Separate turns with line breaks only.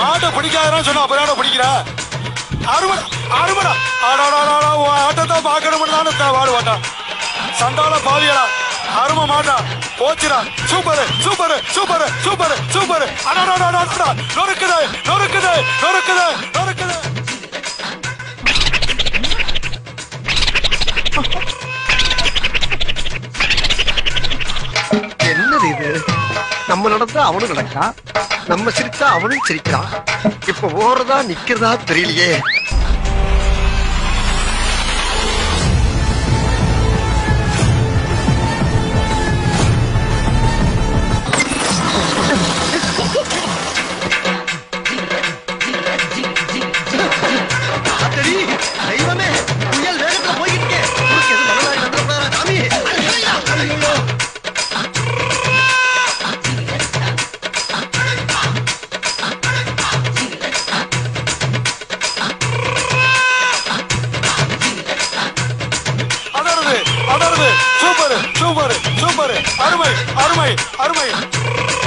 மாட்டை பிடிக்காதன்னு சொன்னா அப்புறம் பிடிக்கிற அருமடா அருமடா ஆடாடாடா உன் ஆட்டத்தை பார்க்கணும்னு தானே வாடு வாட்டா சண்டால பாவியடா அரும மாட்டா போச்சுடா super super super super super அடாடாடாடா நொறுக்குது நொறுக்குது நொறுக்குது நொறுக்குது
என்னது இது நம்ம நடந்தா அவனும் நடக்கா நம்ம சிரிச்சா அவனும் சிரிக்கிறான் இப்ப ஓடுறதா நிக்கிறதா தெரியலையே அத்தடி, தெய்வமே புயல் வேகத்துல போய்கிட்டு இருக்கே. உனக்கு எதுவும் மனதாரி வந்துடக்கூடாதா, சாமி? ஐயோ.
அடருது அடருது சூப்பர் சூப்பர் சூப்பர் அருமை அருமை அருமை